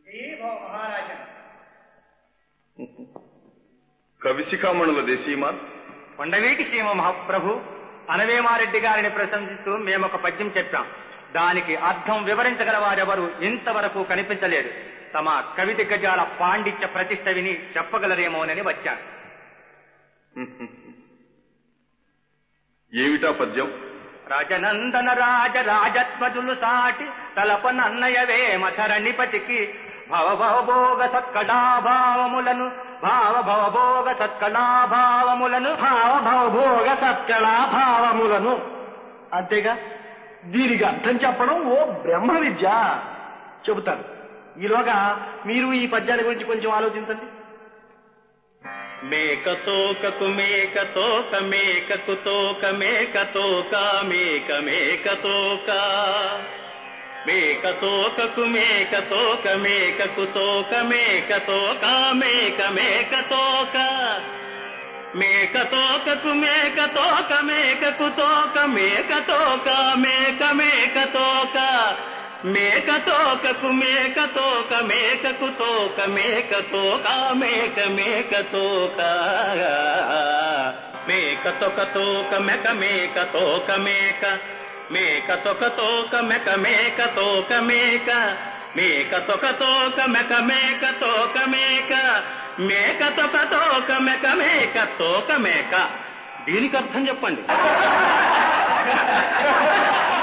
కవిశిఖామణుల దేశీమాన్ కొండవీటి సీమ మహాప్రభు అనవేమారెడ్డి గారిని ప్రశంసిస్తూ మేము ఒక పద్యం చెప్పాం దానికి అర్థం వివరించగల వారెవరు ఇంతవరకు కనిపించలేదు తమ కవిత గజాల పాండిత్య ప్రతిష్ట విని చెప్పగలరేమోనని వచ్చాను ఏమిటా పద్యం రాజనందన రాజ రాజత్వజులు సాటి తలపనన్నయవే మధరణిపతికి భవ భవభోగ సత్కళాభావములను భావ భవభోగ సత్కళాభావములను భావ భవభోగ సత్కళాభావములను అంతేగా దీనికి అర్థం చెప్పడం ఓ బ్రహ్మ విద్య చెబుతాను ఈలోగా మీరు ఈ పద్యాల గురించి కొంచెం ఆలోచించండి మేక తోకకు మేక తోక మేకకు తోక మేక తోక మేక మేక తోక మేక తోకకు మేక తోక మేకకు తోక మేక తోక మేక మేక తోక మేక తోకకు మేక తోక మేకకు తోక మేక తోక మేక మేక తోక మేక తోకకు మేక తోక మేకకు తోక మేక తోక మేక మేక తోక మేక తొక తోక మెక మేక తోక మేక మేక తొక తోక మెక మేక తోక మేక మేక తొక తోక మెక మేక తోక మేక మేక తొక తోక మెక మేక తోక మేక దీనికి అర్థం చెప్పండి